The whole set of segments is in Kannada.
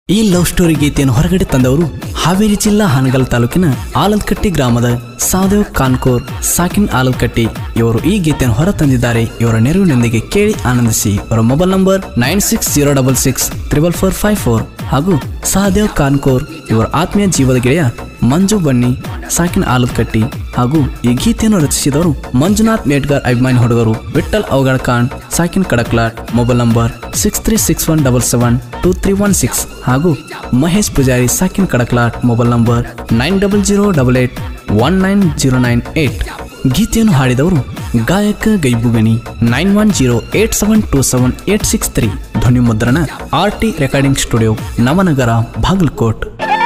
ಈ ಲವ್ ಸ್ಟೋರಿ ಗೀತೆಯನ್ನು ಹೊರಗಡೆ ತಂದವರು ಹಾವೇರಿ ಜಿಲ್ಲಾ ಹಾನಗಲ್ ತಾಲೂಕಿನ ಆಲಂದಕಟ್ಟಿ ಗ್ರಾಮದ ಸಾದೇವ್ ಕಾನ್ಕೋರ್ ಸಾಕಿನ್ ಆಲಂದಕಟ್ಟಿ ಇವರು ಈ ಗೀತೆಯನ್ನು ಹೊರ ತಂದಿದ್ದಾರೆ ಇವರ ನೆರವಿನೊಂದಿಗೆ ಕೇಳಿ ಆನಂದಿಸಿ ಇವರ mobile number nine six zero double six triple four five four ಹಾಗೂ ಸಹದೇವ್ ಕಾನ್ಕೋರ್ ಇವರ ಆತ್ಮೀಯ ಜೀವದ ಗೆಳೆಯ ಮಂಜು ಬನ್ನಿ ಸಾಕಿನ್ ಆಲದಕಟ್ಟಿ ಹಾಗೂ ಈ ಗೀತೆಯನ್ನು ರಚಿಸಿದವರು ಮಂಜುನಾಥ್ ಮೇಡ್ಗರ್ ಅಭಿಮಾನಿ ಹುಡುಗರು ವಿಠಲ್ ಅವಘಡ ಖಾನ್ ಸಾಕಿನ್ Kadaklat mobile number six three six one double seven two three one six ಹಾಗೂ ಮಹೇಶ್ ಪೂಜಾರಿ ಸಾಕಿನ್ Kadaklat mobile number nine double zero double eight one nine zero nine eight ಗೀತೆಯನ್ನು ಹಾಡಿದವರು ಗಾಯಕ ಗೈಬುಗಣಿ nine one zero eight seven two seven eight six three ಧ್ವನಿ ಮುದ್ರಣ R T recording studio Navanagar Bagalkot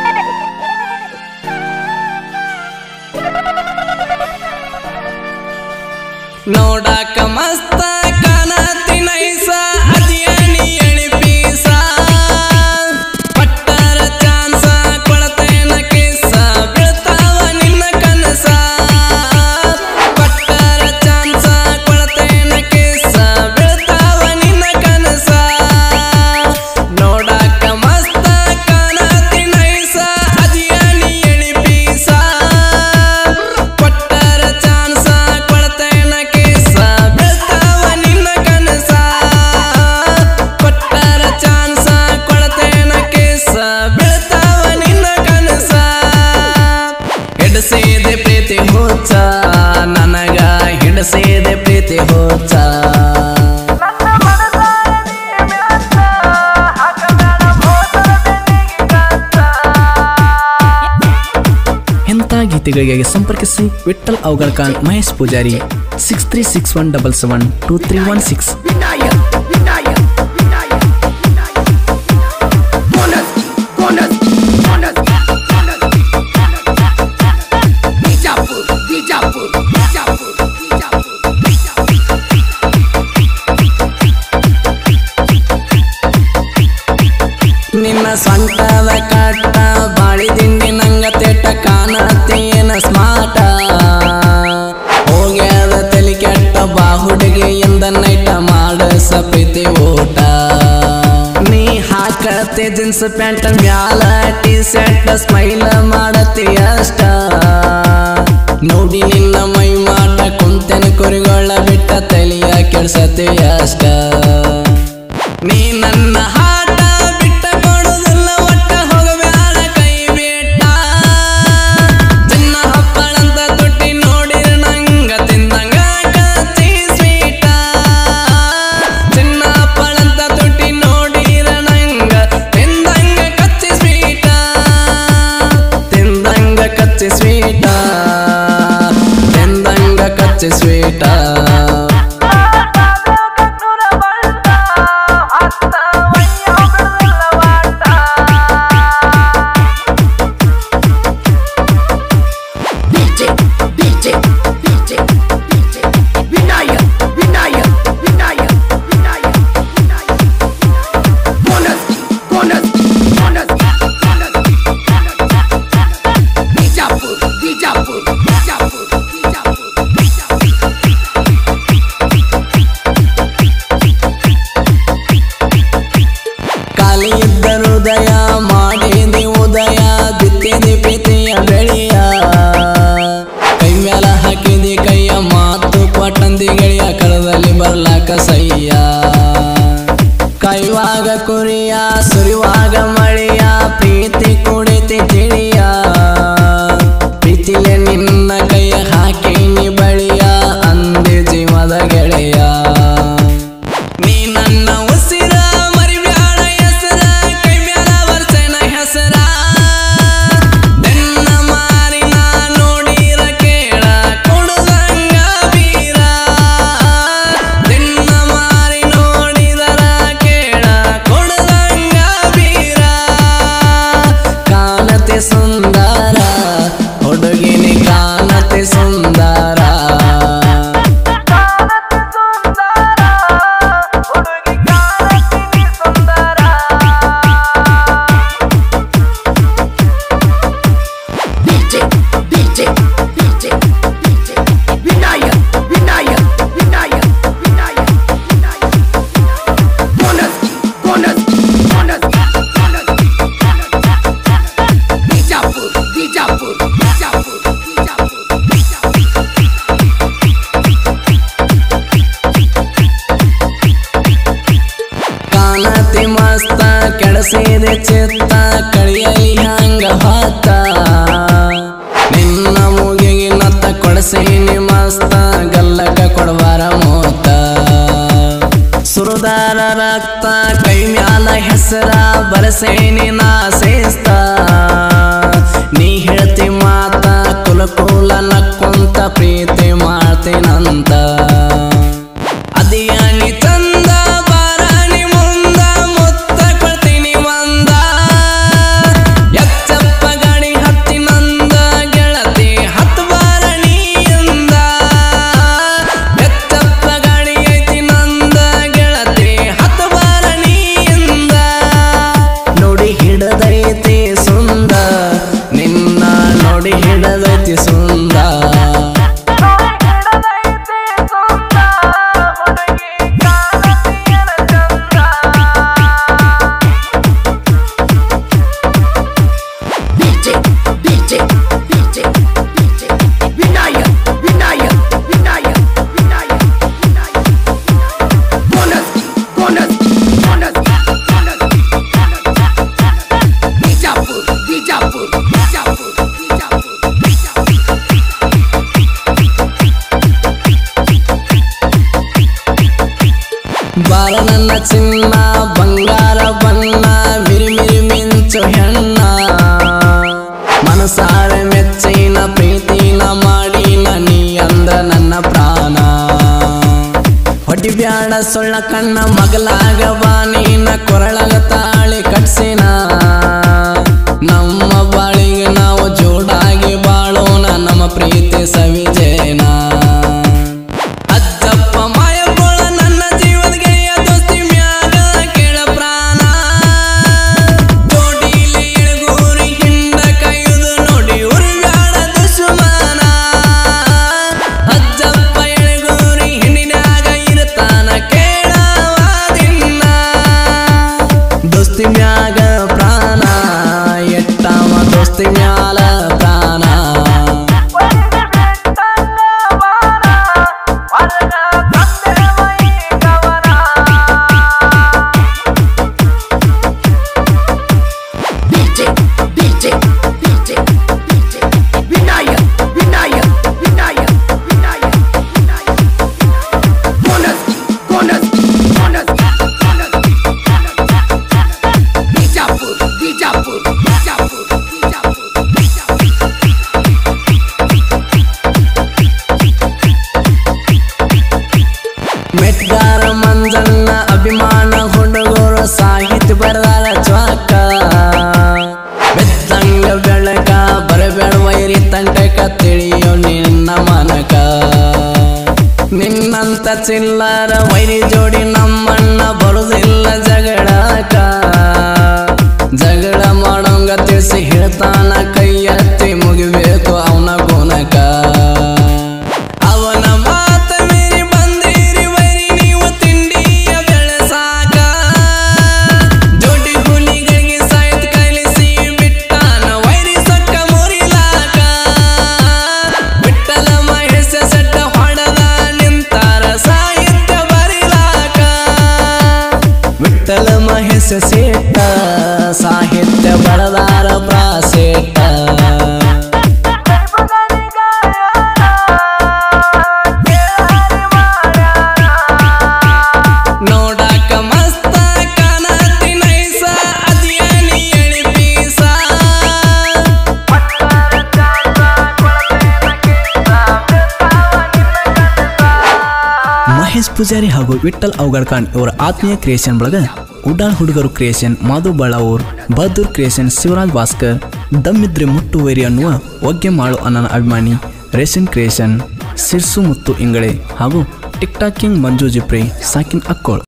ನೋಡಾಕ ಮಸ್ತ ಕಾಣತಿ ನೈಸ ಅದಿಯಣಿ ಎಣಿ ಪೀಸ ಪಟ್ಟರ ಚಾನ್ಸ ಕೊಳತೇನ ಕಿಸ್ಸ ಬೀಳ್ತಾವ ನಿನ್ನ ಕನಸ ಪಟ್ಟರ ಚಾನ್ಸ ಕೊಳತೇನ ಕಿಸ್ಸ ಬೀಳ್ತಾವ ನಿನ್ನ ಕನಸ ನೋಡಾಕ ಮಸ್ತ ಕಾಣತಿ ನೈಸ ಅದಿಯಣಿ ಎಣಿ ಪೀಸ ಕೊಟ್ಟರ ಚಾನ್ಸ ಕೊಡ್ತೇನ ಕೇಸ ಬೀಳ್ತಾವ ನಿನ್ನ ಕನಸ ಕೊಟ್ಟರ ಚಾನ್ಸ ಕೊಡ್ತೇನ ಕೇಸ ಬೀಳ್ತಾವ ನಿನ್ನ ಕನಸ ಹಿಡಸಿದೆ ಪ್ರೀತಿ ಹುಚ್ಚ ನನಗ ಹಿಡಸಿದೆ ಪ್ರೀತಿ ಹುಚ್ಚ ಇಂಥ ಗೀತೆಗಳಿಗೆ ಸಂಪರ್ಕಿಸಿ Vithal Avaghad Khan Mahesh Pujari six three six one double seven two three one six Vinayak, Vinayak, Vinayak, Vinayak. Bonus, bonus, bonus, bonus, Bijapur, Bijapur, Bijapur, Bijapur, Bijapur. ನಿನ್ನ ಸೊಂಟದ ಕಟ್ಟ ಬಾಳಿ ದಿಂಡಿ ನಂಗ ತೆಟ್ಟ ಕಾಣತ್ತೇನ ಸ್ಮಾಟ ಹೋಗ್ಯಾದ ತಲೆ ಕೆಟ್ಟ ಬಾ ಹುಡುಗಿಯಿಂದ ನೈಟ ಮಾಡಸ ಪ್ರೀತಿ ಊಟ ನೀ ಹಾಕತ್ತೆ ಜೀನ್ಸ್ ಪ್ಯಾಂಟ್ ಮ್ಯಾಲ ಟಿ ಶರ್ಟ್ ಸ್ಮೈಲ್ ಮಾಡತ್ತಿ ಅಷ್ಟ ನೋಡಿ ನಿನ್ನ ಮೈ ಮಾಟ ಕುಂತೆನ ಕುರಿಗೊಳ್ಳ ಬಿಟ್ಟ ತಲಿಯ ಕೆಡ್ಸತ್ತೆ ಅಷ್ಟ ನೀ ನನ್ನ ಹಾಟ ಬಿಟ್ಟ ಕೊಡುದಿಲ್ಲ ಒಟ್ಟ ಹೋಗಬ್ಯಾಡ ಕೈ ಬಿಟ್ಟ ಚಿನ್ನ ಹಪ್ಪಳಂತ ತುಟ್ಟಿ ನೋಡಿರ ನಂಗ ತಿಂದಂಗ ಕಚ್ಚಿ ಸ್ವೀಟ ಚಿನ್ನ ಹಪ್ಪಳಂತ ತುಟ್ಟಿ ನೋಡಿರ ನಂಗ ತಿಂದಂಗ ಕಚ್ಚಿ ಸ್ವೀಟ ತಿಂದಂಗ ಕಚ್ಚಿ ಸ್ವೀಟ ತಿಂದಂಗ ಕಚ್ಚಿ ಸ್ವೀಟ DJ, DJ, DJ, DJ. Vinayak, Vinayak, Vinayak, Vinayak, Vinayak. Bonus, bonus, bonus, bonus, bonus. Bijapur, Bijapur, Bijapur, Bijapur, Bijapur. ಖಾಲಿ ಇದ್ದ ಹೃದಯ ಮಾಡಿದಿ ಉದಯ ಬಿತ್ತಿದಿ ಪ್ರೀತಿಯ ಬೆಳೆಯ ಕೈ ಮ್ಯಾಲ ಹಾಕಿದಿ ಕೈಯ ಮಾತು ಕೊಟ್ಟಂದಿ ಗೆಳೆಯ ಕಳದಲ್ಲಿ ಬರ್ಲಾಕ ಸಯ್ಯ ಕೈವಾಗ ಕುರಿಯ ಸುರಿವಾಗ ಮಳೆಯ ಪ್ರೀತಿ ಕುಡಿತಿ ತಿಳಿಯ ಪ್ರೀತಿಲೆ ನಿನ್ನ ಕೈಯ ಹಾಕಿ ನೀ ಬಳಿಯ ಅಂದೆ ಜೀವದ ಗೆಳೆಯ ನೀ ನನ್ನ ಉಸಿರ ಮರಿಬ್ಯಾಡ ಹೆಸರ ಕೈ ಮ್ಯಾಲ ಬರ್ಸೇನ ಹೆಸರ ಬೆನ್ನ ಮಾರಿನ ನೋಡಿರ ಕೇಳ ಕೊಡುದಂಗ ಬೀರ ಬೆನ್ನ ಮಾರಿ ನೋಡಿದರ ಕೇಳ ಕೊಡುದಂಗ ಬೀರ ಕಾಣತೆ ಸುಂದರ ಹುಡುಗಿನಿ ಕಾಣತೆ ಸುಂದರ DJ, DJ, DJ, DJ. Vinayak, Vinayak, Vinayak, Vinayak, Vinayak. Bonus, bonus, bonus, bonus, bonus. ಕೆಡಸಿದೆ ಚಿತ್ತ ಕಳಿಯಲಿ ಹಂಗ ಹೊತ್ತ ನಿನ್ನ ಮುಗಿಗೆ ನತ್ತ ಕೊಡಸೀನಿ ಮಸ್ತ ಗಲ್ಲಕ ಕೊಡಬಾರ ಮೂತ ಸುರದಾರ ರಕ್ತ ಕೈ ಮ್ಯಾಲ ಹೆಸರ ಬರಸೇನಿ ನಾ ಸೇಸ್ತ ನೀ ಹೇಳ್ತಿ ಮಾತ ಕುಲ ಕುಲ ನಕ್ಕೊಂತ ಪ್ರೀತಿ ಮಾಡ್ತೀನಂತ ಅದಿಯಾನಿ ಚಂದ ಬಾರಾಣಿ ಮುಂದ ಮುತ್ತ ಕೊಡ್ತೀನಿ ಒಂದ ಎಚ್ಚಪ್ಪ ಗಾಡಿ ಹತ್ತಿ ನಂದ ಗೆಳತಿ ಹತ್ತು ಬಾರಣಿಯಿಂದ ಎಚ್ಚಪ್ಪ ಗಾಡಿ ಐತಿ ನಂದ ಗೆಳತಿ ಹತ್ತು ಬಾರಣಿಯಿಂದ ನೋಡಿ ಹಿಡದೈತಿ ಸುಂದ ನಿನ್ನ ನೋಡಿ ಹಿಡದೈತಿ ಸುಂದ DJ, DJ, DJ, DJ. Vinayak, Vinayak, Vinayak, Vinayak, Vinayak. Bonaski, Bonaski, Bonaski, Bonaski, Bonaski. Bijapur, Bijapur, Bijapur, Bijapur, Bijapur. ಬಾರ ನನ್ನ ಚಿನ್ನ ಬಂಗಾರ ಬಣ್ಣ ಮಿರಿಮಿರಿ ಮಿಂಚು ಹೆಣ್ಣ ಮನಸಾರೆ ಮೆಚ್ಚಿನ ಪ್ರೀತಿನ ಮಾಡಿನ ನೀ ಅಂದ ನನ್ನ ಪ್ರಾಣ ಹೊಡಿಬ್ಯಾಡ ಸೊಳ್ಳ ಕಣ್ಣ ಮಗಲಾಗ ಬಾನಿನ ಕೊರಳಗ ತಾಳಿ ಕಟ್ಸಿನ ನಮ್ಮ ಬಾಳಿಗೆ ನಾವು ಜೋಡಾಗಿ ಬಾಳೋಣ ನಮ್ಮ ಪ್ರೀತಿ ಸವಿಜೇನ ಅಜ್ಜಪ್ಪ ಮಾಯಗೊಳ ನನ್ನ ಜೀವದ ಗೆಳೆಯ ದೋಸ್ತಿ ಮ್ಯಾಗ ಕೇಳ ಪ್ರಾಣ ಜೋಡಿಲಿ ಎಳಗೂರಿ ಹಿಂಡ ಕೈಯುದು ನೋಡಿ ಉರಿಬ್ಯಾಡ ದುಶ್ಮನ ಅಜ್ಜಪ್ಪ ಎಳಗೂರಿ ಹಿಂಡಿನಾಗ ಇರ್ತಾನ ಕೇಳವಾದಿನ್ನ ದೋಸ್ತಿ ಮ್ಯಾಗ ಪ್ರಾಣ ಎಟ್ಟವ ದೋಸ್ತಿ ಮ್ಯಾಲ ಪ್ರಾಣ DJ, DJ, DJ, DJ. Vinayak, Vinayak, Vinayak, Vinayak, Vinayak. Bonaski, Bonaski, Bonaski, Bonaski, Bonaski. Bijapur, Bijapur, Bijapur, Bijapur, Bijapur. ಮೆಟ್ಗಾರ Manjanna ಅಭಿಮಾನ ಹುಡುಗರು ಸಾಹಿತ್ಯ ಬರದಾರ ಚ್ವಾಕ ಬೆತ್ತಂಗ ಬೆಳಕ ಬರಬೇಡ ವೈರಿ ತಂಟಕ ತಿಳಿಯೋ ನಿನ್ನ ಮನಕ ನಿನ್ನಂತ ಚಿಲ್ಲರ ವೈರಿ ಜೋಡಿ ನಮ್ಮಣ್ಣ ಬರುದಿಲ್ಲ ಜಗಳಕ ಜಗಳ ಮಾಡೋಂಗ ತಿಳಿಸಿ ಹೇಳ್ತಾನ ಕೈ ಎತ್ತಿ ಮುಗಿಬೇಕು ಅವನ ಗುಣಕ ಅವನ ಮಾತ ಮೀರಿ ಬಂದಿರಿ ವೈರಿ ನೀವು ತಿಂಡಿಯ ಬೆಳಸಾಕ ಜೋಡಿ ಹುಲಿಗಳಿಗೆ ಸಾಯ್ತ ಕಲಿಸಿ ಬಿಟ್ಟಾನ ವೈರಿ ಸೊಕ್ಕ ಮುರಿಲಾಕ ಬಿಟ್ಟಲ ಮಹೇಶ ಸಡ್ಡ ಹೊಡೆದ ನಿಂತಾರ ಸಾಹಿತ್ಯ ಬರಿಲಾಕ ವಿಠಲ ಮಹೇಶ ಸೇಟ ಸಾಹಿತ್ಯ ಬರದಾರ ಪ್ರಾಸೇಟ ನೋಡಾಕ ಮಸ್ತ ಕಾಣತಿ ನೈಸ ಅದಿಯನಿ ಎಳಿ ಪೀಸ ಮಹೇಶ್ ಪೂಜಾರಿ ಹಾಗೂ ವಿಠಲ್ ಅವಗಡ್ಕಾಣ್ ಇವರ ಆತ್ಮೀಯ ಕ್ರಿಯೇಷನ್ ಬಳಗ ಉಡಾಳ್ ಹುಡುಗರು ಕ್ರಿಯೇಷನ್ ಮಾಧು ಬಳ್ಳಾವೂರ್ ಬಹದ್ದೂರ್ ಕ್ರಿಯೇಷನ್ ಶಿವರಾಜ್ ಭಾಸ್ಕರ್ ದಮ್ಮಿದ್ರೆ ಮುಟ್ಟುವರಿ ಅನ್ನುವ ಒಗ್ಗೆ ಮಾಡು ಅನ್ನನ ಅಭಿಮಾನಿ ರೇಷನ್ ಕ್ರಿಯೇಷನ್ ಸಿರ್ಸು ಮುತ್ತು ಇಂಗಳೆ ಹಾಗೂ ಟಿಕ್ಟಾಕ್ ಕಿಂಗ್ ಮಂಜು ಜಿಪ್ರಿ ಸಾಕಿನ್ ಅಕ್ಕೋಳ್